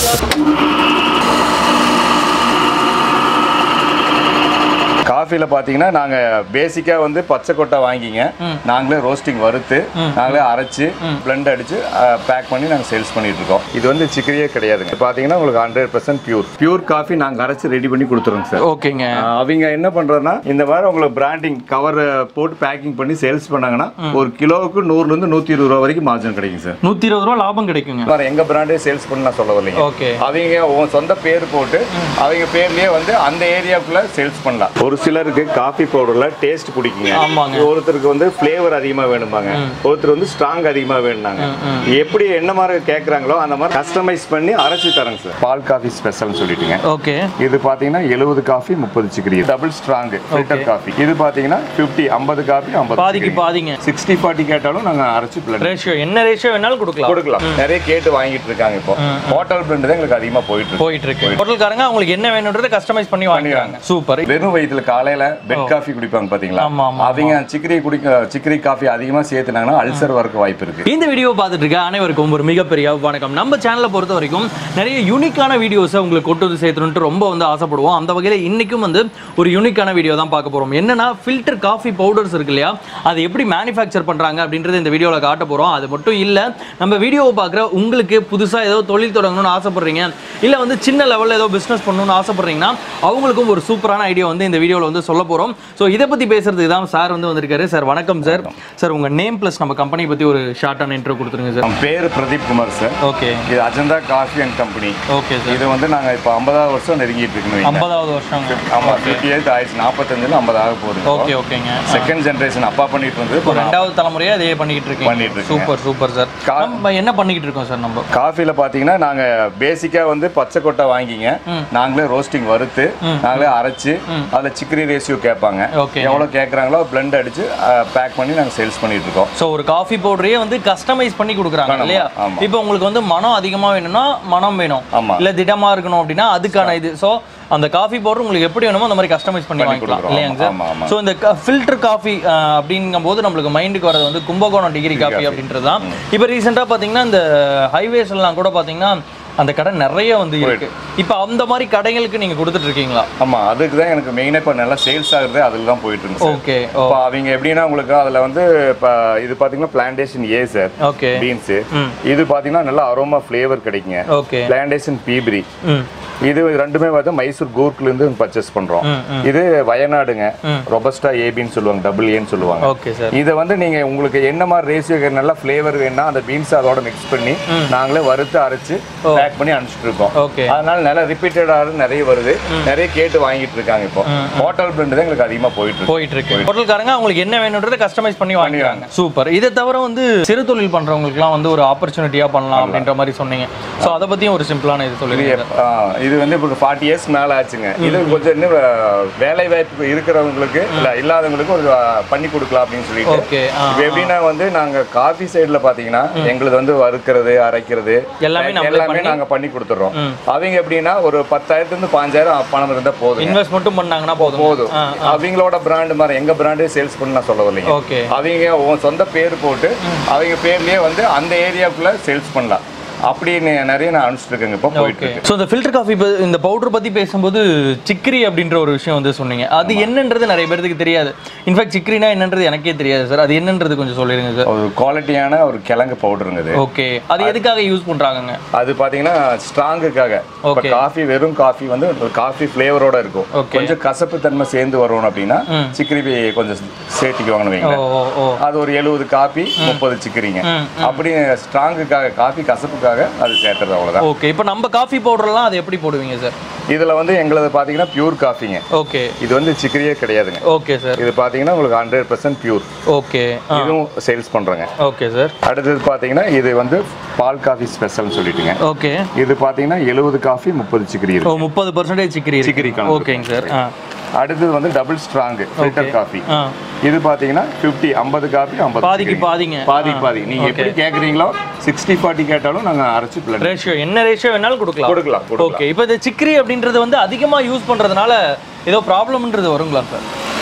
காஃபியில் பார்த்தீங்கன்னா நாங்கள் பேசிக்காக வந்து பச்சை கொட்டை வாங்கிங்க நாங்களே ரோஸ்டிங் வறுத்து நாங்களே அரைச்சு பிளெண்ட் அடிச்சு பேக் பண்ணி நாங்கள் சேல்ஸ் பண்ணிட்டு இருக்கோம் இது வந்து சிக்கரியே கிடையாதுங்க இது பார்த்தீங்கன்னா உங்களுக்கு hundred percent pure pure coffee நாங்கள் அரைச்சு ரெடி பண்ணி கொடுத்துருவோங்க சார் ஓகேங்க அவங்க என்ன பண்றதுன்னா இந்த மாதிரி உங்களுக்கு பிராண்டிங் கவர் போட்டு பேக்கிங் பண்ணி சேல்ஸ் பண்ணாங்கன்னா ஒரு கிலோவுக்கு நூறுல இருந்து நூத்தி இருபது ரூபா வரைக்கும் மார்ஜின் கிடைக்கும் சார் நூற்றி இருபது ரூபா லாபம் கிடைக்குங்க வேற எங்க பிராண்டே சேல்ஸ் பண்ண நான் சொல்ல வரலைங்க ஓகே அவங்க உன் சொந்த பேர் போட்டு அவங்க பேர்லயே வந்து அந்த ஏரியாக்குள்ள சேல்ஸ் பண்ணலாம் ஒரு சிலருக்கு காஃபி பவுடர்ல டேஸ்ட் பிடிக்குங்க ஆமாங்க. ஒருத்தருக்கு வந்து ஃப்ளேவர் அதிகமா வேணும்பாங்க ஒருத்தர் வந்து ஸ்ட்ராங் அதிகமா வேணுனாங்க எப்படி என்ன மாதிரி கேக்குறாங்களோ அந்த மாதிரி கஸ்டமைஸ் பண்ணி அரைச்சி தரேங்க சார் பால் காஃபி ஸ்பெஷல்னு சொல்லிட்டுங்க ஓகே இது பாத்தீங்கன்னா எழுபது காஃபி முப்பது chicory double strong filter coffee இது பாத்தீங்கன்னா 50 ஐம்பது காஃபி ஐம்பது பாதிக்கு பாதிங்க சிக்ஸ்டி ஃபார்ட்டி கேட்டாலும் நாங்க அரைச்சு பிளண்ட் ரேஷியோ என்ன ரேஷியோ வேணாலும் கொடுக்கலாம் கொடுக்கலாம் நிறைய கேட்டு வாங்கிட்டு இருக்காங்க இப்போ ஹோட்டல் பிளண்ட் தான் எங்களுக்கு அதிகமா போயிட்டு இருக்கு போயிட்டு இருக்கு ஹோட்டல்காரங்க அவங்களுக்கு என்ன வேணுன்றதை கஸ்டமைஸ் பண்ணி வாங்கிக்கிறாங்க சூப்பர் வெறும் வயிற்றுல காலையில பெட் காஃபி குடிப்பாங்க பாத்தீங்களா ஆமா, ஆமா, அவங்க சிக்கரி குடிக்க சிக்கரி காஃபி அதிகமா சேர்த்துனாங்கன்னா அல்சர் வரக்கு வாய்ப்பு இருக்கு இந்த வீடியோ பார்த்துட்டு இருக்க அனைவருக்கும் ஒரு மிகப்பெரிய வணக்கம் நம்ம சேனலை பொறுத்த வரைக்கும் நிறைய யூனிக்கான வீடியோஸை உங்களுக்கு கொண்டு வந்து சேர்த்துணுன்ட்டு ரொம்ப வந்து ஆசைப்படுவோம் அந்த வகையில் இன்னைக்கும் வந்து ஒரு யூனிக்கான வீடியோ தான் பார்க்க போகிறோம் என்னன்னா ஃபில்டர் காஃபி பவுடர்ஸ் இருக்கு இல்லையா அது எப்படி மேனுஃபேக்சர் பண்ணுறாங்க அப்படின்றது இந்த வீடியோவில் காட்ட போகிறோம் அது மட்டும் இல்லை நம்ம வீடியோவை பார்க்குற உங்களுக்கு புதுசாக ஏதோ தொழில் தொடங்கணும்னு ஆசைப்படுறீங்க இல்லை வந்து சின்ன லெவலில் ஏதோ பிஸ்னஸ் பண்ணணும்னு ஆசைப்படுறீங்கன்னா அவங்களுக்கும் ஒரு சூப்பரான ஐடியா வந்து இந்த வீடியோவில் வந்து சொல்ல போகிறோம் ஸோ இதை பற்றி பேசுறதுக்கு தான் சார் வந்து வந்திருக்காரு சார் வணக்கம் சார் சார் உங்கள் நேம் ப்ளஸ் நம்ம கம்பெனி பற்றி ஒரு ஷார்ட்டான இன்ட்ரோ கொடுத்துருங்க சார் நம்ம பேரு பிரதீப் குமார் சார் ஓகே இது Ajantha coffee and company okay sir இது வந்து நாங்க இப்போ ஐம்பதாவது வருஷம் நெருங்கிட்டு இருக்கணும் ஐம்பதாவது வருஷம் ஆமா ஃபிஃப்டி எயிட் ஆயிடுச்சு நாற்பத்தஞ்சுல ஐம்பது ஆக போகுது ஓகே ஓகேங்க செகண்ட் ஜென்ரேஷன் அப்பா பண்ணிட்டு வந்து இப்போ ரெண்டாவது தலைமுறையா அதே பண்ணிக்கிட்டு இருக்கீங்க பண்ணிட்டு இருக்கேங்க. சூப்பர் சூப்பர் சார் கா- நம்ம என்ன பண்ணிக்கிட்டு இருக்கோம் சார் நம்ம காஃபில பாத்தீங்கன்னா நாங்க பேசிக்கா வந்து பச்சை கொட்டை வாங்கிங்க நாங்களே ரோஸ்டிங் வறுத்து நாங்களே அரைச்சு அதுல சிக்கரி ரேஷியோ கேட்பாங்க Okay. எவ்வளவு கேக்குறாங்களோ பிளெண்ட் அடிச்சு பேக் பண்ணி நாங்க சேல்ஸ் பண்ணிட்டு இருக்கோம் ஸோ ஒரு காஃபி பவுடரையே வந்து கஸ்டமைஸ் பண்ணி கொடுக்குறாங்க ஆமா, இல்லையா ஆமா. இப்போ உங்களுக்கு வந்து மனம் அதிகமா வேணும்னா மனம் வேணும் ஆமா. இல்ல திடமா இருக்கணும் அப்படின்னா அதுக்கான இது ஸோ அந்த காஃபி பவுடர் உங்களுக்கு எப்படி வேணுமோ அந்த மாதிரி கஸ்டமைஸ் பண்ணி பண்ணி வாங்கிக்கலாம் கொடுக்குறோம். இல்லையாங்க ஆமா, ஆமா. சார் ஸோ இந்த ஃபில்டர் காஃபி அப்படிங்கும்போது நம்மளுக்கு மைண்டுக்கு வரது வந்து கும்பகோணம் டிகிரி காஃபி அப்படின்றது தான் இப்போ ரீசெண்டாக பார்த்தீங்கன்னா இந்த ஹைவேஸ்லாம் கூட பார்த்தீங்கன்னா அந்த கடை நிறைய வந்து இருக்கு இப்போ அந்த மாதிரி கடைகளுக்கு நீங்க கொடுத்துட்டு இருக்கீங்களா ஆமா அதுக்கு தான் எனக்கு மெயினா இப்ப நல்லா சேல்ஸ் ஆகுறது அதுல தான் போயிட்டு இருக்கு சார் ஓகே ஓ இப்போ அவங்க எப்படின்னா உங்களுக்கு அதுல வந்து இப்போ இது பாத்தீங்கன்னா plantation A sir okay beans இது பாத்தீங்கன்னா நல்ல அரோமா ஃப்ளேவர் கிடைக்குங்க ஓகே பிளான்டேஷன் பீப்ரி ம் இது ரெண்டுமே வந்து மைசூர் கூர்க்ல இருந்து பர்ச்சேஸ் பண்றோம் இது வயநாடுங்க ரொபஸ்டா ஏபின்னு சொல்லுவாங்க டபுள் ஏன்னு சொல்லுவாங்க ஓகே சார் இதை வந்து நீங்க உங்களுக்கு என்ன மாதிரி ரேஷியோ நல்ல ஃப்ளேவர் வேணும்னா அந்த பீன்ஸ் அதோட மிக்ஸ் பண்ணி நாங்களே வறுத்து அரைச்சு பேக் பண்ணி அனுப்பிச்சிட்டு இருக்கோம் ஓகே அதனால நல்ல ரிப்பீட்டடாக நிறைய வருது நிறைய கேட்டு வாங்கிட்டு இருக்காங்க இப்போ ஹோட்டல் பிராண்ட் தான் எங்களுக்கு அதிகமா போயிட்டு இருக்கு போயிட்டு இருக்கு ஹோட்டல்காரங்க அவங்களுக்கு என்ன வேணுன்றதை கஸ்டமைஸ் பண்ணி வாங்கிக்கிறாங்க சூப்பர் இதை தவிர வந்து சிறு தொழில் பண்றவங்களுக்குலாம் வந்து ஒரு ஆப்பர்ச்சுனிட்டியா பண்ணலாம் அப்படின்ற மாதிரி சொன்னீங்க ஸோ அதை பத்தியும் ஒரு சிம்பிளான இது சொல்லுங்க ஆ, இது வந்து இப்போ ஃபார்ட்டி இயர்ஸ் மேல ஆச்சுங்க இது கொஞ்சம் இன்னும் வே- வேலை வாய்ப்பு இருக்கிறவங்களுக்கு இல்ல இல்லாதவங்களுக்கு ஒரு ஆ, பண்ணி கொடுக்கலாம் அப்படின்னு சொல்லிட்டு ஓகே இப்போ எப்படின்னா வந்து நாங்க காஃபி சைடுல பாத்தீங்கன்னா எங்களுக்கு வந்து வறுக்கிறது அரைக்கிறது எல்லாமே நம்மளே எல்லாமே நாங்க பண்ணி கொடுத்துறோம் அவங்க எப்படின்னா ஒரு பத்தாயிரத்துல இருந்து பாஞ்சாயிரம் பணம் இருந்தா போதும் இன்வெஸ்ட் மட்டும் பண்ணாங்கன்னா போதும் போதும் அவங்களோட பிராண்ட் மாதிரி எங்க பிராண்டே சேல்ஸ் பண்ண நான் சொல்ல வரலைங்க ஓகே அவங்க உன் சொந்த பேர் போட்டு அவங்க பேர்லயே வந்து அந்த ஏரியாக்குள்ள சேல்ஸ் பண்ணலாம் அப்படின்னு நிறைய நான் அனுப்பிச்சிட்டு இருக்கேங்க இப்போ போயிட்டு ஓகே இருக்கு ஸோ இந்த ஃபில்டர் காஃபி இந்த பவுடர் பத்தி பேசும்போது சிக்ரி அப்படின்ற ஒரு விஷயம் வந்து சொன்னீங்க அது என்னன்றது நிறைய பேருக்கு தெரியாது இன்ஃபேக்ட் சிக்ரினா என்னன்றது எனக்கே தெரியாது சார் அது என்னன்றது கொஞ்சம் சொல்லிடுங்க சார் ஒரு குவாலிட்டியான ஒரு கிழங்கு பவுடருங்க இது ஓகே அது எதுக்காக யூஸ் பண்றாங்கங்க அது பாத்தீங்கன்னா ஸ்ட்ராங்குக்காக இப்போ Okay. காஃபி வெறும் காஃபி வந்து ஒரு காஃபி ஃப்ளேவரோட இருக்கும் Okay. கொஞ்சம் கசப்பு தன்மை சேர்ந்து வரணும் அப்படின்னா சிக்கரி கொஞ்சம் சேர்த்திக்குவாங்கன்னு ஓ வைங்களேன் ஓ ஓ அது ஒரு எழுபது காப்பி முப்பது சிக்கரிங்க ம், அப்படி ஸ்ட்ராங்குக்காக காஃபி கசப்புக்காக அது சேர்த்துறது அவ்வளவுதான் ஓகே இப்போ நம்ம காஃபி பவுடர்லாம் அது எப்படி போடுவீங்க சார் இதுல வந்து எங்களது பாத்தீங்கன்னா பியூர் காஃபிங்க ஓகே இது வந்து சிக்கரியே கிடையாதுங்க ஓகே சார் இது பாத்தீங்கன்னா உங்களுக்கு ஹண்ட்ரட் பர்சன்ட் பியூர் ஓகே இதுவும் சேல்ஸ் பண்றோங்க ஓகே சார் அடுத்தது பாத்தீங்கன்னா இது வந்து பால் காஃபி ஸ்பெஷல்னு சொல்லிட்டுங்க ஓகே இது பாத்தீங்கன்னா எழுபது காஃபி முப்பது சிக்கரி ஓ இருக்கு முப்பது பர்சன்டேஜ் சிக்கரி சிக்கரி இருக்கு கலந்து ஓகேங்க சார் ஆ அடுத்தது வந்து டபுள் ஸ்ட்ராங் ஃபில்டர் காஃபி ஆ இது பாத்தீங்கன்னா 50 ஐம்பது காஃபி ஐம்பது பாதிக்கு பாதிங்க பாதி பாதி நீங்க எப்படி கேக்குறீங்களோ சிக்ஸ்டி ஃபார்ட்டி கேட்டாலும் நாங்க அரைச்சு பிளண்ட் ரேஷியோ என்ன ரேஷியோ வேணாலும் கொடுக்கலாம் கொடுக்கலாம் கொடுக்கலாம் ஓகே இப்போ இந்த சிக்ரி அப்படின்றது வந்து அதிகமா யூஸ் பண்றதுனால ஏதோ ப்ராப்ளம்ன்றது வருங்களா சார்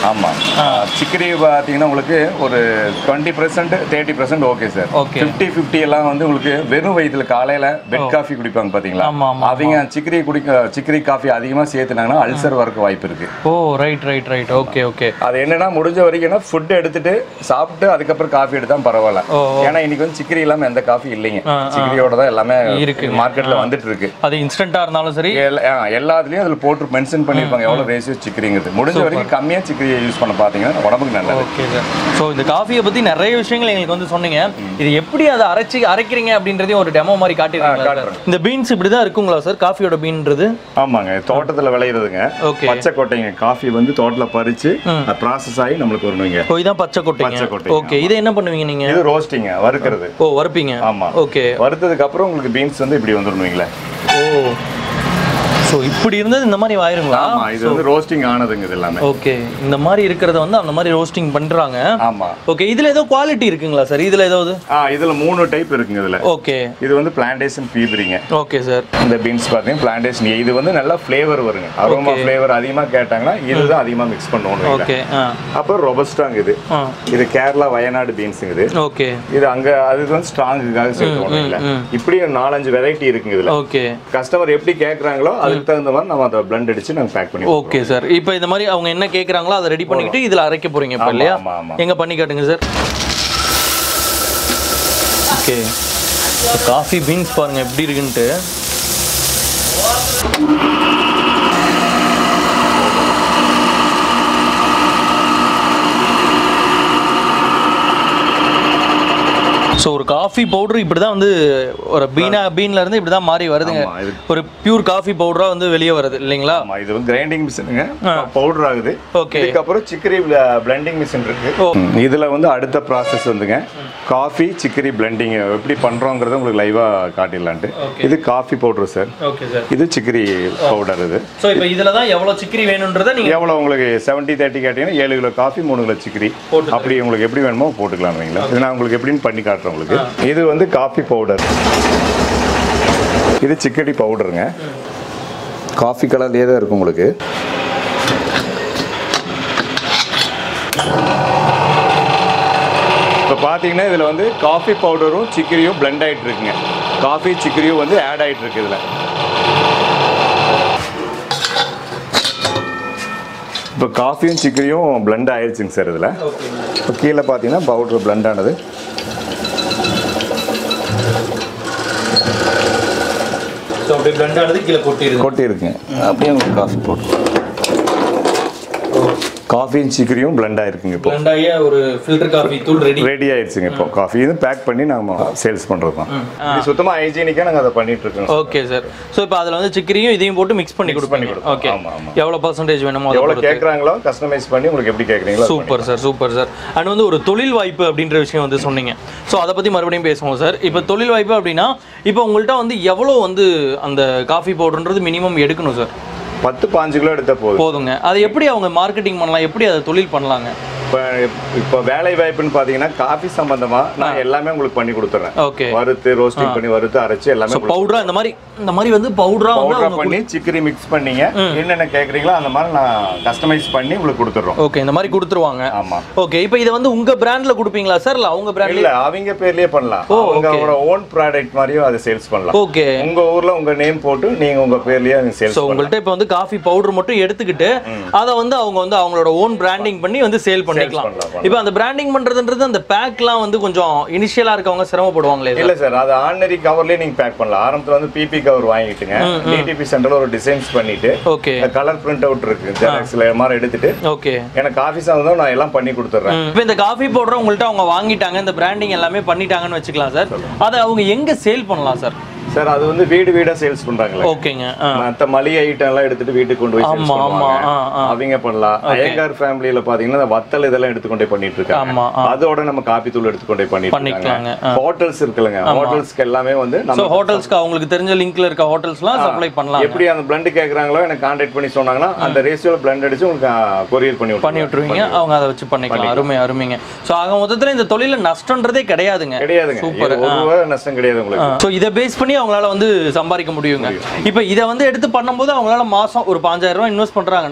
ஆமா சிக்கரி பார்த்தீங்கன்னா உங்களுக்கு ஒரு twenty percent thirty percent okay sir Okay. Fifty fifty எல்லாம் வந்து உங்களுக்கு வெறும் வயிற்றுல காலையில பெட் காஃபி குடிப்பாங்க பாத்தீங்களா ஆமா, ஆமா, அவங்க சிக்கரி குடிக்க சிக்கரி காஃபி அதிகமா சேர்த்துனாங்கன்னா அல்சர் வரக்கு வாய்ப்பு இருக்கு oh right right right okay okay அது என்னன்னா முடிஞ்ச வரைக்கும் ஃபுட் எடுத்துட்டு சாப்பிட்டு அதுக்கப்புறம் காஃபி எடுத்தா பரவாயில்ல ஓ, ஏன்னா இன்னைக்கு வந்து சிக்கரி இல்லாம எந்த காஃபி இல்லைங்க ஆ, ஆ. சிக்கரியோட தான் எல்லாமே இருக்கு. மார்க்கெட்ல வந்துட்டு இருக்கு அது இன்ஸ்டன்ட்டாக இருந்தாலும் சரி எல்லா- ஆ, எல்லாத்துலயும் அதுல போட்டு மென்ஷன் பண்ணிருப்பாங்க எவ்வளவு ரேஷியோ சிக்கரிங்கிறது முடிஞ்ச வரைக்கும் கம்மியா சிக்கரியை யூஸ் பண்ண பாத்தீங்கன்னா உடம்புக்கு நல்லது ஓகே சார் ஸோ இந்த காஃபியை பற்றி நிறைய விஷயங்கள் எங்களுக்கு வந்து சொன்னீங்க இது எப்படி அதை அரைச்சி அரைக்கிறீங்க அப்படின்றதையும் ஒரு டெமோ மாதிரி காட்டிருக்கீங்களா சார் காட்டுறேன். இந்த பீன்ஸ் இப்படி தான் இருக்குங்களா சார் காஃபியோட பீன்றது ஆமாங்க தோட்டத்துல விளையிறதுங்க ஓகே பச்சை கொட்டைங்க காஃபி வந்து தோட்டத்துல பறிச்சு ப்ராசஸ் ஆகி நம்மளுக்கு வரணுங்க ஓ இதான் பச்சை கொட்டைங்க பச்சை கொட்டைங்க, ஓகே இதை என்ன பண்ணுவீங்க நீங்க இது ரோஸ்டிங்க வறுக்கிறது ஓ வறுப்பீங்க ஆமா ஓகே வறுத்ததுக்கு அப்புறம் உங்களுக்கு பீன்ஸ் வந்து இப்படி வந்துருவீங்களே ஓ ஸோ இப்படி இருந்தது இந்த மாதிரி ஆயிருங்களா ஆமா இது வந்து ரோஸ்டிங் ஆனதுங்க இது எல்லாமே ஓகே இந்த மாதிரி இருக்கிறத வந்து அந்த மாதிரி ரோஸ்டிங் பண்றாங்க ஆமா ஓகே இதுல ஏதோ குவாலிட்டி இருக்குங்களா சார் இதுல ஏதாவது ஆ இதுல மூணு டைப் இருக்குங்க இதுல ஓகே இது வந்து பிளான்டேஷன் பீபரிங்க ஓகே சார் இந்த பீன்ஸ் பார்த்தீங்கன்னா பிளான்டேஷன் இது வந்து நல்லா ஃப்ளேவர் வருங்க அரோமா ஃப்ளேவர் அதிகமா கேட்டாங்கன்னா இதுதான் அதிகமா மிக்ஸ் பண்ணுவோம் ஓகே ஆ அப்புறம் ரொபஸ்டாங்க இது ஆ இது கேரளா வயநாடு பீன்ஸுங்க இது ஓகே இது அங்க அது வந்து ஸ்ட்ராங்குக்காக சேர்த்து இல்ல இப்படி ஒரு நாலஞ்சு வெரைட்டி இருக்குங்க இதுல ஓகே கஸ்டமர் எப்படி கேக்குறாங்களோ அதுக்கு தகுந்த மாதிரி நம்ம அதை பிளண்ட் அடிச்சு நாங்க பேக் பண்ணி ஓகே சார் இப்போ இந்த மாதிரி அவங்க என்ன கேக்குறாங்களோ அதை ரெடி பண்ணிக்கிட்டு இதுல அரைக்க போறீங்க இப்போ ஆமா, இல்லையா ஆமா, ஆமா. எங்க பண்ணி காட்டுங்க சார் ஓகே காஃபி பீன்ஸ் பாருங்க எப்படி இருக்குன்ட்டு ஸோ ஒரு காஃபி பவுடர் இப்படி தான் வந்து ஒரு பீனா பீன்ல இருந்து இப்படி தான் மாறி வருதுங்க ஆமா, இது- ஒரு பியூர் காஃபி பவுடரா வந்து வெளியே வருது இல்லைங்களா ஆமா இது வந்து கிரைண்டிங் மிஷினுங்க பவுடர் ஆகுது ஓகே இதுக்கப்புறம் சிக்கரி பிளெண்டிங் மிஷின் இருக்கு ஓ. ம், இதுல வந்து அடுத்த ப்ராசஸ் வந்துங்க காஃபி சிக்கரி பிளெண்டிங் எப்படி பண்றோங்கிறத உங்களுக்கு லைவா காட்டிடலான்ட்டு Okay. இது coffee powder sir okay sir இது சிக்கரி பவுடர் இது ஸோ இப்போ இதில் தான் எவ்வளோ சிக்கரி வேணுன்றதை நீங்கள் எவ்வளோ உங்களுக்கு செவன்ட்டி தேர்ட்டி கேட்டீங்கன்னா ஏழு கிலோ காஃபி மூணு கிலோ சிக்கரி போட்டு அப்படி உங்களுக்கு எப்படி வேணுமோ போட்டுக்கலாம் வைங்களா இது நான் உங்களுக்கு எப்படின்னு பண்ணி காட்டுறேன் உங்களுக்கு இது வந்து காஃபி பவுடர் இது சிக்கடி பவுடருங்க காஃபி கலர்லேயே தான் இருக்கும் உங்களுக்கு இப்போ பார்த்தீங்கன்னா இதில் வந்து காஃபி பவுடரும் சிக்கரியும் blend ஆயிட்டு இருக்குங்க காஃபி சிக்கரியும் வந்து ஆட் ஆயிட்டு இருக்கு இதில் இப்போ காஃபியும் சிக்கரியும் blend ஆயிடுச்சுங்க சார் இதில் இப்போ கீழே பார்த்தீங்கன்னா பவுடர் blend ஆனது ஸோ அப்படியே பிளண்ட் ஆனது கீழே கொட்டிடுது கொட்டி இருக்குங்க அப்படியே உங்களுக்கு காஃபி போட்டு காஃபியும் சிக்கரியும் blend ஆயிருக்குங்க இப்போ பிளண்ட் ஆகி ஒரு ஃபில்டர் காஃபி தூள் ரெடி ரெடி ஆயிடுச்சுங்க இப்போ காஃபி இது பேக் பண்ணி நம்ம சேல்ஸ் பண்ணுறது தான் இது சுத்தமாக ஹைஜீனிக்காக நாங்கள் அதை பண்ணிட்டு இருக்கோம் ஓகே சார் ஸோ இப்போ அதில் வந்து சிக்கரியும் இதையும் போட்டு மிக்ஸ் பண்ணி கொடுப்பீங்க கொடுப்போம். ஓகே ஆமா, ஆமா. எவ்வளோ பர்சன்டேஜ் வேணுமோ அதை எவ்வளோ பொறுத்து. கேட்குறாங்களோ கஸ்டமைஸ் பண்ணி உங்களுக்கு எப்படி கேட்குறீங்களோ super sir super sir and வந்து ஒரு தொழில் வாய்ப்பு அப்படின்ற விஷயம் வந்து சொன்னீங்க ஸோ அதை பற்றி மறுபடியும் பேசுவோம் சார் இப்போ தொழில் வாய்ப்பு அப்படின்னா இப்போ உங்கள்கிட்ட வந்து எவ்வளோ வந்து அந்த காஃபி பவுடர்ன்றது மினிமம் எடுக்கணும் சார் பத்து பாஞ்சு கிலோ எடுத்தால் போதும் போதுங்க அதை எப்படி அவங்க மார்க்கெட்டிங் பண்ணலாம் எப்படி அதை தொழில் பண்ணலாங்க இப்போ இப்போ வேலை வாய்ப்புன்னு பார்த்தீங்கன்னா காஃபி சம்பந்தமா நான் எல்லாமே உங்களுக்கு பண்ணி கொடுத்துட்றேன் ஓகே வறுத்து ரோஸ்டிங் பண்ணி வறுத்து அரைச்சு எல்லாமே பவுடரா இந்த மாதிரி இந்த மாதிரி வந்து பவுடரா வந்து பவுடரா அவங்க பண்ணி சிக்கரி மிக்ஸ் பண்ணீங்க என்னென்ன கேட்குறீங்களோ அந்த மாதிரி நான் கஸ்டமைஸ் பண்ணி உங்களுக்கு கொடுத்துட்றோம் ஓகே இந்த மாதிரி கொடுத்துருவாங்க ஆமா ஓகே இப்போ இதை வந்து உங்க பிராண்ட்ல கொடுப்பீங்களா சார் இல்ல அவங்க பிராண்ட்ல இல்ல அவங்க பேர்லயே பண்ணலாம் உங்களோட ஓன் ப்ராடக்ட் மாதிரியும் அதை சேல்ஸ் பண்ணலாம் ஓகே உங்க ஊர்ல உங்க நேம் போட்டு நீங்க உங்க பேர்லயே சேல்ஸ் ஸோ உங்கள்கிட்ட இப்போ வந்து காஃபி பவுடர் மட்டும் எடுத்துக்கிட்டு அதை வந்து அவங்க வந்து அவங்களோட ஓன் பிராண்டிங் பண்ணி வந்து சேல் பண்ணிக்கலாம் பண்ணலாம், பண்ணலாம். இப்போ அந்த பிராண்டிங் பண்றதுன்றது அந்த பேக்லாம் வந்து கொஞ்சம் இனிஷியலா இருக்கவங்க சிரமப்படுவாங்களே சார் இல்ல சார் அது ஆர்டினரி கவர்லயே நீங்க பேக் பண்ணலாம் ஆரம்பத்துல வந்து பிபி கவர் வாங்கிட்டுங்க டிடிபி சென்டர்ல ஒரு டிசைன்ஸ் பண்ணிட்டு ஓகே கலர் பிரிண்ட் அவுட் இருக்கு ஜெராக்ஸ்ல மாதிரி எடுத்துட்டு ஓகே எனக்கு ஆஃபீஸ் ஆகுதோ நான் எல்லாம் பண்ணி கொடுத்துட்றேன் இப்போ இந்த காஃபி பவுடர் உங்கள்கிட்ட அவங்க வாங்கிட்டாங்க இந்த பிராண்டிங் எல்லாமே பண்ணிட்டாங்கன்னு வச்சுக்கலாம் சார் அதை அவங்க எங்க சேல் பண்ணலாம் சார் சார் அது வந்து வீடு வீடா சேல்ஸ் பண்றாங்களே ஓகேங்க ஆ மத்த மளிகை ஐட்டம் எல்லாம் எடுத்துட்டு வீட்டுக்கு கொண்டு போய் சேல்ஸ் ஆமா, ஆமா, பண்ணுவாங்க ஆ, ஆ. அவங்க பண்ணலாம் அயங்கார் ஃபேமிலியில பாத்தீங்கன்னா இந்த வத்தல் இதெல்லாம் எடுத்துக்கொண்டே பண்ணிட்டு இருக்காங்க ஆமா, ஆ. அதோட நம்ம காப்பி தூள் எடுத்துக்கொண்டே பண்ணிட்டு பண்ணிக்கலாங்க, இருக்காங்க ஹோட்டல்ஸ் இருக்குல்லங்க ஹோட்டல்ஸ்க்கு எல்லாமே வந்து ஸோ நம்ம ஹோட்டல்ஸ்க்கு அவங்களுக்கு தெரிஞ்ச லிங்க்ல இருக்க ஹோட்டல்ஸ்லாம் சப்ளை பண்ணலாம் எப்படி அந்த பிளண்ட் கேக்குறாங்களோ எனக்கு கான்டாக்ட் பண்ணி சொன்னாங்கன்னா அந்த ரேஷியோல பிளண்ட் அடிச்சு உங்களுக்கு கொரியர் பண்ணி பண்ணி விட்டுருவீங்க அவங்க அதை வச்சு பண்ணிக்கலாம் அருமை அருமைங்க ஸோ ஆக மொத்தத்தில் இந்த தொழில நஷ்டன்றதே கிடையாதுங்க கிடையாதுங்க சூப்பர் இது ஒரு ரூபா நஷ்டம் கிடையாது உங்களுக்கு ஸோ இதை பேஸ் பண்ணி அவங்களால வந்து சம்பாதிக்க முடியுங்க இப்போ இதை வந்து எடுத்து பண்ணும்போது அவங்களால மாசம் ஒரு பாஞ்சாயிரம் ரூபாய் இன்வெஸ்ட் பண்றாங்கன்னா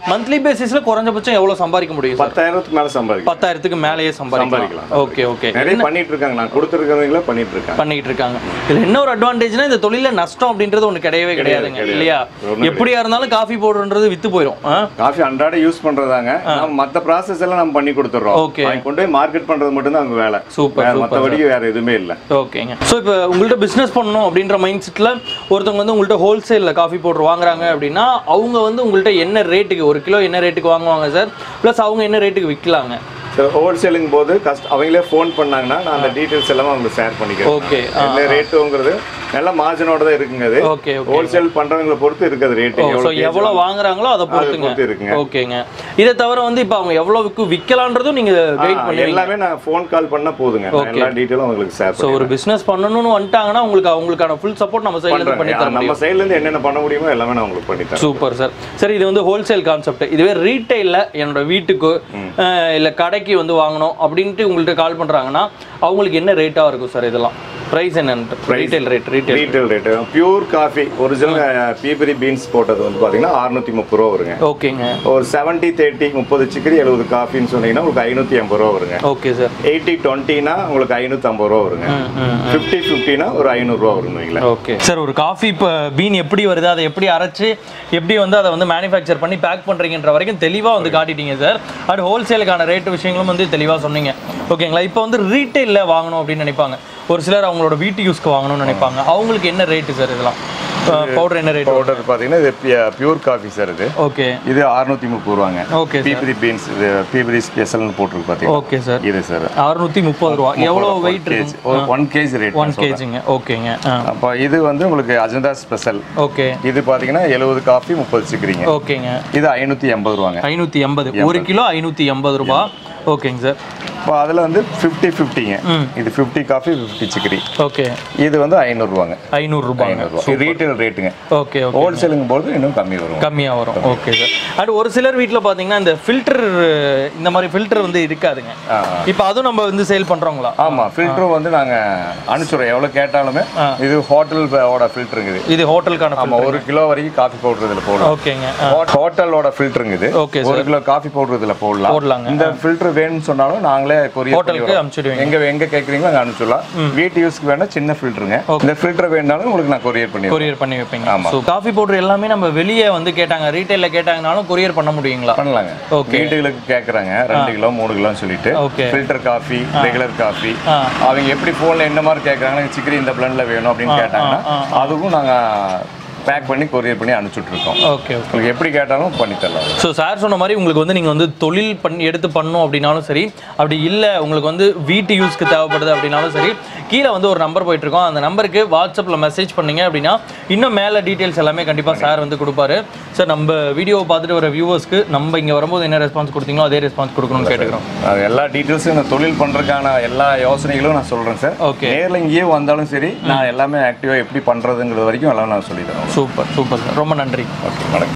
மந்த்லி பேசிஸ்ல குறைஞ்சபட்சம் எவ்வளவு சம்பாதிக்க முடியும் சார் பத்தாயிரத்துக்கு மேல சம்பாதிக்கலாம் பத்தாயிரத்துக்கு மேலேயே சம்பாதிக்கலாம் சம்பாதிக்கலாம். ஓகே ஓகே நிறைய பண்ணிட்டு இருக்காங்க நான் கொடுத்துருக்கிறவங்கள பண்ணிட்டு இருக்காங்க பண்ணிட்டு இருக்காங்க இதுல என்ன ஒரு அட்வான்டேஜ்னா இந்த தொழில நஷ்டம் அப்படின்றது ஒண்ணு கிடையவே கிடையாதுங்க கிடையாது. இல்லையா ஒண்ணும் எப்படியா இருந்தாலும் காஃபி பவுடர்ன்றது வித்து போயிடும் ஆ? காஃபி அன்றாட யூஸ் பண்றதாங்க நம்ம மத்த ப்ராசஸ் எல்லாம் நம்ம பண்ணி கொடுத்துறோம் Okay. அவங்க கொண்டு போய் மார்க்கெட் பண்றது மட்டும் தான் அவங்க வேலை சூப்பர் வேற சூப்பர் மத்தபடி வேற எதுவுமே இல்ல ஓகேங்க ஸோ இப்போ உங்கள்கிட்ட பிஸ்னஸ் பண்ணணும் அப்படின்ற மைண்ட் செட்டில் ஒருத்தவங்க வந்து உங்கள்கிட்ட ஹோல்சேலில் காஃபி பவுடர் வாங்குறாங்க அப்படின்னா அவங்க வந்து உங்கள்கிட்ட என்ன ரேட்டுக்கு ஒரு கிலோ என்ன ரேட்டுக்கு வாங்குவாங்க சார் ப்ளஸ் அவங்க என்ன ரேட்டுக்கு விற்கலாங்க ஹோல்சேலிங் போது கஸ்ட் அவங்களே ஃபோன் பண்ணாங்கன்னா நான் அந்த டீடைல்ஸ் எல்லாம் அவங்களுக்கு ஷேர் பண்ணிக்கிறேன் Okay. என்ன ரேட்டுங்கிறது நல்ல மார்ஜினோட தான் இருக்குங்க அது ஓகே ஓகே ஹோல்சேல் பண்றவங்களை பொறுத்து இருக்குது ரேட்டு ஸோ எவ்வளோ வாங்குறாங்களோ அதை பொறுத்துங்க பொறுத்து இருக்குங்க ஓகேங்க இதை தவிர வந்து இப்போ அவங்க எவ்வளோவுக்கு விற்கலான்றதும் நீங்கள் கைட் ஆ, பண்ணுவீங்க எல்லாமே நான் ஃபோன் கால் பண்ணா போதுங்க நான் எல்லா டீட்டெயிலும் உங்களுக்கு ஷேர் ஸோ ஒரு பிஸ்னஸ் பண்ணணும்னு வந்துட்டாங்கன்னா உங்களுக்கு அவங்களுக்கான ஃபுல் சப்போர்ட் நம்ம சைட்லேருந்து பண்ணி தர பண்றேன் நம்ம சைடுல இருந்து என்னென்ன பண்ண முடியுமோ எல்லாமே நான் உங்களுக்கு பண்ணி தரேன் சூப்பர் சார் சரி இது வந்து ஹோல்சேல் கான்செப்ட் இதுவே ரீட்டைலில் என்னோட வீட்டுக்கு இல்லை கடைக்கு வந்து வாங்கணும் அப்படின்ட்டு உங்கள்கிட்ட கால் பண்ணுறாங்கன்னா அவங்களுக்கு என்ன ரேட்டாக இருக்கும் சார் இதெல்லாம் ப்ரைஸ் என்னன்ட்டு retail rate retail retail rate pure coffee original peaberry beans போட்டது வந்து பாத்தீங்கன்னா 630 முப்பது ரூபா வருங்க ஓகேங்க ஒரு செவன்ட்டி தேர்ட்டி முப்பது சிக்கரி எழுபது காஃபின்னு சொன்னீங்கன்னா உங்களுக்கு ஐநூற்றி ஐம்பது ரூபா வருங்க ஓகே சார் எயிட்டி டுவெண்ட்டினா உங்களுக்கு ஐநூற்றி ஐம்பது ரூபா வருங்க ம் ம் ஃபிஃப்டி ஃபிஃப்டினா ஒரு ஐநூறுரூவா வருங்க வைங்களேன் ஓகே சார் ஒரு காஃபி இப்போ பீன் எப்படி வருது அதை எப்படி அரைச்சு எப்படி வந்து அதை வந்து மேனுஃபேக்சர் பண்ணி பேக் பண்ணுறீங்கன்ற வரைக்கும் தெளிவாக வந்து காட்டிட்டீங்க சார் அது ஹோல்சேலுக்கான ரேட்டு விஷயங்களும் வந்து தெளிவாக சொன்னீங்க ஓகேங்களா இப்போ வந்து ரீட்டைலில் வாங்கணும் அப்படின்னு நினைப்பாங்க ஒரு சிலர் அவங்களோட வீட்டு யூஸ்க்கு வாங்கணும்னு நினைப்பாங்க அவங்களுக்கு என்ன ரேட்டு சார் இதெல்லாம் பவுடர் என்ன ரேட் பவுடர் பார்த்தீங்கன்னா இது பியூர் காஃபி சார் இது ஓகே இது அறுநூத்தி முப்பது ரூபாங்க ஓகே சார் பீபரி பீன்ஸ் இது பீபரி ஸ்பெஷல்னு போட்டிருக்கு பார்த்தீங்கன்னா ஓகே சார் இது சார் அறுநூத்தி முப்பது ரூபா எவ்வளோ வெயிட் இருக்கு ஒன் கேஜி ரேட் ஒன் கேஜிங்க ஓகேங்க ஆ அப்போ இது வந்து உங்களுக்கு அஜந்தா ஸ்பெஷல் ஓகே இது பார்த்தீங்கன்னா எழுபது காஃபி முப்பது சிக்கிரிங்க ஓகேங்க இது ஐநூற்றி எண்பது ரூபாங்க ஐநூற்றி எண்பது ஒரு கிலோ ஐநூற்றி எண்பது ரூபா ஓகேங்க சார் இப்போ அதில் வந்து ஃபிஃப்டி ஃபிஃப்டிங்க ம். இது fifty coffee fifty chicory okay இது வந்து ஐநூறுரூவாங்க ஐநூறு ரூபாங்க ஐநூறுரூவா ரீட்டைல் ரேட்டுங்க ஓகே ஓகே ஹோல்சேலுங்கும் போது இன்னும் கம்மி வரும் கம்மியாக வரும் ஓகே சார் அண்ட் ஒரு சிலர் வீட்டில் பார்த்தீங்கன்னா இந்த ஃபில்டர் இந்த மாதிரி ஃபில்டர் வந்து இருக்காதுங்க ஆ, இப்போ அதுவும் நம்ம வந்து சேல் பண்ணுறோங்களா ஆமாம் ஃபில்டரும் வந்து நாங்கள் அனுப்பிச்சுடுறோம் எவ்வளோ கேட்டாலுமே இது ஹோட்டலோட ஃபில்டருங்க இது இது ஹோட்டலுக்கான ஆமாம் ஒரு கிலோ வரைக்கும் காஃபி பவுடர் இதில் போடலாம் ஓகேங்க ஹோட்டலோட ஃபில்டருங்க இது ஓகே ஒரு கிலோ காஃபி பவுடர் இதில் போடலாம் போடலாங்க இந்த ஃபில்டர் வேணும்னு சொன்னாலும் நாங்களே கொரியர் ஹோட்டலுக்கு அனுப்பிச்சிடுவீங்க எங்க எங்க கேக்குறீங்களோ அங்க அனுப்பிச்சுடலாம் வீட்டு யூஸ்க்கு வேணா சின்ன ஃபில்டருங்க இந்த ஃபில்டர் வேணாலும் உங்களுக்கு நான் கொரியர் பண்ணி கொரியர் பண்ணி வைப்பீங்க ஸோ காஃபி பவுடர் எல்லாமே நம்ம வெளியே வந்து கேட்டாங்க ரீட்டைலில் கேட்டாங்கனாலும் கொரியர் பண்ண முடியுங்களா பண்ணலாங்க Okay. வீட்டுகளுக்கு கேக்குறாங்க ரெண்டு கிலோ மூணு கிலோன்னு சொல்லிட்டு okay filter coffee regular coffee ஆ. அவங்க எப்படி ஃபோன்ல என்ன மாதிரி கேக்குறாங்க சிக்கரி இந்த பிளண்ட்ல வேணும் அப்படின்னு கேட்டாங்கன்னா அதுவும் நாங்க பேக் பண்ணி கொரியர் பண்ணி அனுப்பிச்சுட்டு இருக்கோம் ஓகே ஓகே உங்களுக்கு எப்படி கேட்டாலும் பண்ணி தரலாம் ஸோ சார் சொன்ன மாதிரி உங்களுக்கு வந்து நீங்கள் வந்து தொழில் பண்ணி எடுத்து பண்ணணும் அப்படின்னாலும் சரி அப்படி இல்லை உங்களுக்கு வந்து வீட்டு யூஸ்க்கு தேவைப்படுது அப்படின்னாலும் சரி கீழே வந்து ஒரு நம்பர் போயிட்டு இருக்கோம் அந்த நம்பருக்கு வாட்ஸ்அப்பில் மெசேஜ் பண்ணீங்க அப்படின்னா இன்னும் மேலே டீட்டெயில்ஸ் எல்லாமே கண்டிப்பாக சார் வந்து கொடுப்பாரு சார் நம்ம வீடியோவை பார்த்துட்டு வர வியூவர்ஸ்க்கு நம்ம இங்கே வரும்போது என்ன ரெஸ்பான்ஸ் கொடுத்தீங்களோ அதே ரெஸ்பான்ஸ் கொடுக்கணும்னு கேட்டுக்கிறோம் அது எல்லா டீட்டெயில்ஸும் இந்த தொழில் பண்றதுக்கான எல்லா யோசனைகளும் நான் சொல்றேன் சார் ஓகே நேர்ல இங்கேயே வந்தாலும் சரி நான் எல்லாமே ஆக்டிவா எப்படி பண்றதுங்கிறது வரைக்கும் எல்லாம் நான் சொல்லி தரேன் சூப்பர் சூப்பர் சார் ரொம்ப நன்றி ஓகே வணக்கம்